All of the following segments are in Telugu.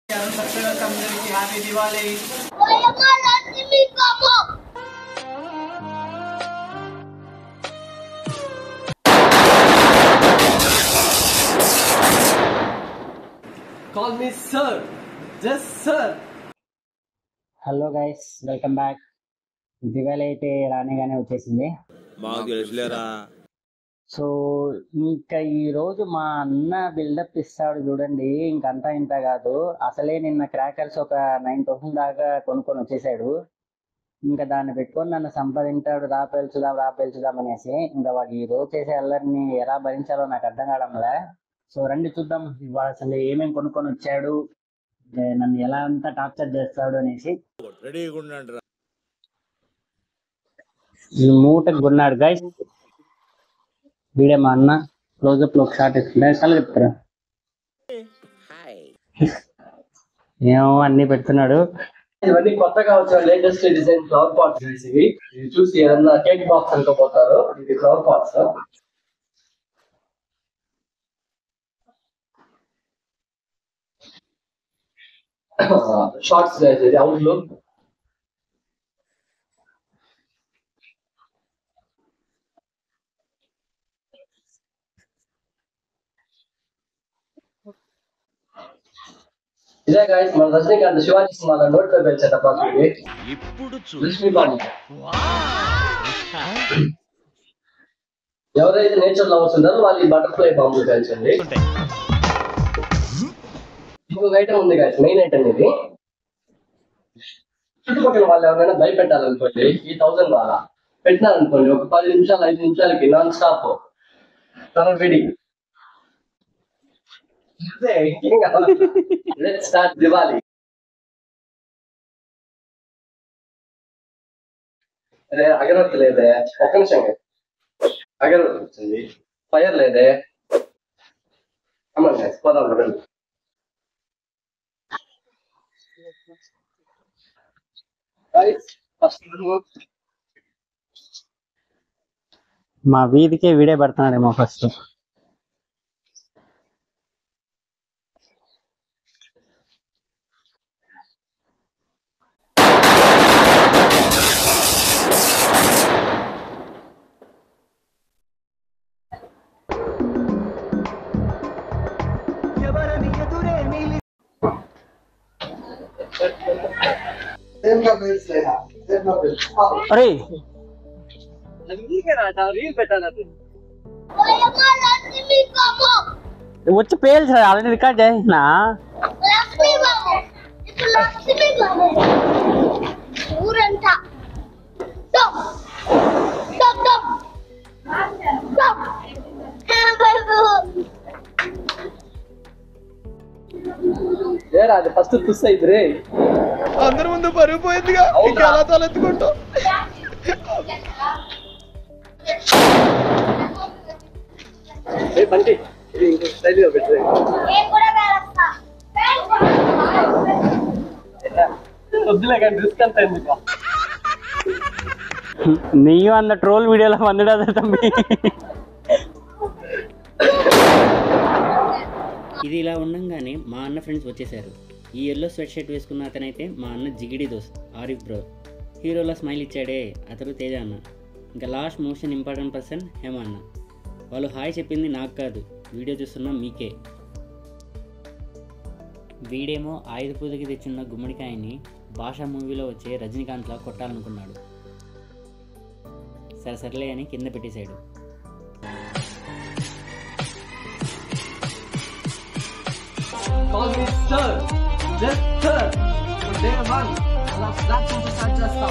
సబ్స్క్రైబర్స్ అందరికీ happy Diwali Voy a matar mi papá. Call me sir just sir hello guys welcome back Diwali అయితే రానిగానే వచ్చేసింది మాకు తెలుసులేరా సో ఇంకా ఈ రోజు మా అన్న బిల్డప్ ఇస్తాడు చూడండి ఇంకంతా ఇంత కాదు అసలే నిన్న క్రాకర్స్ ఒక నైన్ థౌసండ్ దాకా కొనుక్కొని వచ్చేసాడు ఇంకా దాన్ని పెట్టుకొని నన్ను సంపాదించాడు రా పేల్చుదాం రా పేల్చుదాం అనేసి ఇంకా వాడు ఈ రోజు చేసే అల్లరిని ఎలా భరించాలో నాకు అర్థం కావడంలే సో రండి చూద్దాం వాడు అసలు ఏమేమి కొనుక్కొని వచ్చాడు ఏ, నన్ను ఎలా అంతా టార్చర్ చేస్తాడు అనేసి రెడీగా ఉండండి రా ఈ మూటకు కొన్నాడు గైస్ వీడే మా అన్న క్లోజప్ లో షార్ట్ ఇస్తుండే చాలా చెప్తారా ఏమో అన్ని పెడుతున్నాడు ఇవన్నీ కొత్తగా వచ్చిన latest design flower pots guys ఇవి ఇది చూసి ఏదన్నా కేక్ బాక్స్ అనుకోపోతారు ఇది ఫ్లవర్ పాట్స్ షార్ట్స్ గైస్ ఇది అవుట్ లుక్ ఇదే గాయస్ మన రజనీకాంత్ శివాజీ సినిమాలో నోట్లో పెంచేటప్పుడు ఇది ఇప్పుడు లక్ష్మీ బాంబు ఎవరైతే నేచర్ లవర్స్ ఉంటారో వాళ్ళు ఈ బటర్ఫ్లై బాంబు కలిసండి ఇంకొక ఐటమ్ ఉంది కాదు మెయిన్ ఐటమ్ ఇది చుట్టుపక్కల వాళ్ళు ఎవరైనా భయపెట్టాలనుకోండి ఈ థౌసండ్ వాళ్ళ పెట్టినారనుకోండి ఒక పది నిమిషాలు ఐదు నిమిషాలకి నాన్ స్టాప్ తన రెడీ లెట్ స్టార్ట్ దివాలి అదే అగరవత్తి లేదే ఒక్క నిమిషం అగరవత్తి వచ్చింది ఫైర్ లేదే అమ్మండి పోదాం రండి ఫస్ట్ మా వీధికే వీడే పెడుతున్నాడేమో ఫస్ట్ అరే రీల్ పెట్టాలి Voy a matar mi papá. వచ్చి పేల్చు ఆల్రెడీ రికార్డ్ చేసిన లక్ష్మీ బాబు ఇప్పుడు లక్ష్మీ బాబు ఊరంతా స్టాప్ స్టాప్ స్టాప్ స్టాప్ ఏరా అది ఫస్ట్ తుస్ అయింది రే అందరి ముందు పరుగు పోయిందిగా ఇంకా ఎలా తలెత్తుకుంటాం ఏ బంటి ఇది ఇంకో స్టైల్ గా పెట్టు రే. నేను కూడా వేస్తా వద్దులే కానీ రిస్క్ అంత ఎందుకు నీవు అంత ట్రోల్ వీడియోలో వందడా తమ్మి ఇది ఇలా ఉండంగానే మా అన్న ఫ్రెండ్స్ వచ్చేసారు ఈ ఎల్లో స్వెట్ షర్ట్ వేసుకున్న అతనైతే మా అన్న జిగిడి దోస్త్ ఆరిఫ్ బ్రో హీరోలా స్మైల్ ఇచ్చాడే అతను తేజ అన్న ఇంకా last motion important person Hema అన్న వాళ్ళు హాయ్ చెప్పింది నాకు కాదు వీడియో చూస్తున్న మీకే వీడేమో ఆయుధ పూజకి తెచ్చున్న గుమ్మడికాయని భాషా మూవీలో వచ్చే రజనీకాంత్లా కొట్టాలనుకున్నాడు సరే సర్లే అని కింద పెట్టేశాడు call me sir just sir day one అలా స్నాప్స్ నుంచి స్టార్ట్ చేస్తాం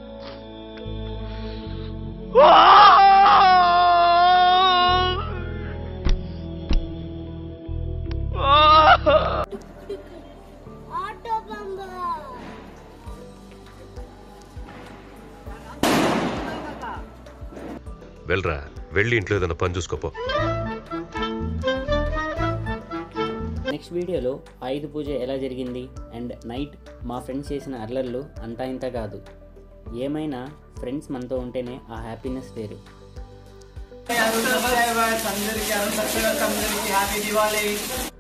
ఆటో బంబా వెళ్ళరా వెళ్ళి ఇంట్లో ఏదైనా పని చూసుకోపో నెక్స్ట్ వీడియోలో ఆయుధ పూజ ఎలా జరిగింది అండ్ నైట్ మా ఫ్రెండ్స్ చేసిన అల్లర్లు అంతా ఇంత కాదు ఏమైనా ఫ్రెండ్స్ మనతో ఉంటేనే ఆ హ్యాపీనెస్ వేరు సబ్స్క్రైబర్స్ అందరికీ సబ్స్క్రైబర్స్ అందరికీ హ్యాపీ దివాళీ